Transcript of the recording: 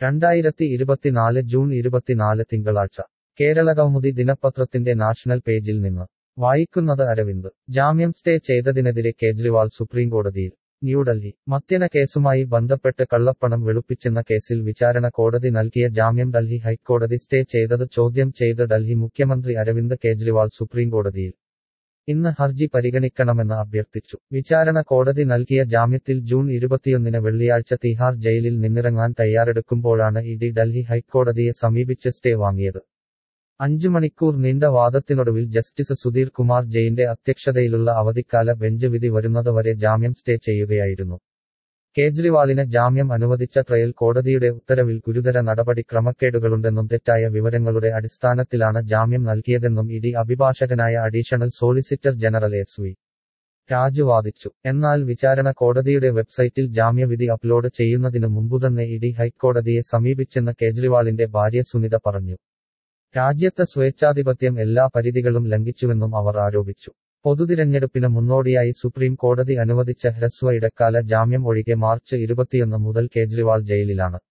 രണ്ടായിരത്തി ഇരുപത്തിനാല് ജൂൺ ഇരുപത്തിനാല് തിങ്കളാഴ്ച കേരളകൗമുദി ദിനപത്രത്തിന്റെ നാഷണൽ പേജിൽ നിന്ന് വായിക്കുന്നത് അരവിന്ദ് ജാമ്യം സ്റ്റേ ചെയ്തതിനെതിരെ കേജ്രിവാൾ സുപ്രീംകോടതിയിൽ ന്യൂഡൽഹി മദ്യന കേസുമായി ബന്ധപ്പെട്ട് കള്ളപ്പണം വെളുപ്പിച്ചെന്ന കേസിൽ വിചാരണ കോടതി നൽകിയ ജാമ്യം ഡൽഹി ഹൈക്കോടതി സ്റ്റേ ചെയ്തത് ചോദ്യം ചെയ്ത് ഡൽഹി മുഖ്യമന്ത്രി അരവിന്ദ് കേജ്രിവാൾ സുപ്രീംകോടതിയിൽ ഇന്ന് ഹർജി പരിഗണിക്കണമെന്ന് അഭ്യർത്ഥിച്ചു വിചാരണ കോടതി നൽകിയ ജാമ്യത്തിൽ ജൂൺ ഇരുപത്തിയൊന്നിന് വെള്ളിയാഴ്ച തിഹാർ ജയിലിൽ നിന്നിറങ്ങാൻ തയ്യാറെടുക്കുമ്പോഴാണ് ഇഡി ഡൽഹി ഹൈക്കോടതിയെ സമീപിച്ച് സ്റ്റേ വാങ്ങിയത് അഞ്ചു മണിക്കൂർ നീണ്ട വാദത്തിനൊടുവിൽ ജസ്റ്റിസ് സുധീർ കുമാർ ജയിന്റെ അധ്യക്ഷതയിലുള്ള അവധിക്കാല ബെഞ്ച് വിധി വരുന്നതുവരെ ജാമ്യം സ്റ്റേ ചെയ്യുകയായിരുന്നു കേജ്രിവാളിന് ജാമ്യം അനുവദിച്ച ട്രയൽ കോടതിയുടെ ഉത്തരവിൽ ഗുരുതര നടപടി ക്രമക്കേടുകളുണ്ടെന്നും തെറ്റായ വിവരങ്ങളുടെ അടിസ്ഥാനത്തിലാണ് ജാമ്യം നൽകിയതെന്നും ഇഡി അഭിഭാഷകനായ additional solicitor general S V Raju വാദിച്ചു എന്നാൽ വിചാരണ കോടതിയുടെ വെബ്സൈറ്റിൽ ജാമ്യവിധി അപ്ലോഡ് ചെയ്യുന്നതിനു മുമ്പുതന്നെ ഇഡി ഹൈക്കോടതിയെ സമീപിച്ചെന്ന് കേജ്രിവാളിന്റെ ഭാര്യ സുനിത പറഞ്ഞു രാജ്യത്തെ സ്വേച്ഛാധിപത്യം എല്ലാ പരിധികളും ലംഘിച്ചുവെന്നും അവർ ആരോപിച്ചു പൊതുതിരഞ്ഞെടുപ്പിന് മുന്നോടിയായി സുപ്രീം കോടതി അനുവദിച്ച ഹ്രസ്വ ഇടക്കാല ജാമ്യം ഒഴികെ മാർച്ച് ഇരുപത്തിയൊന്ന് മുതൽ കേജ്രിവാൾ ജയിലിലാണ്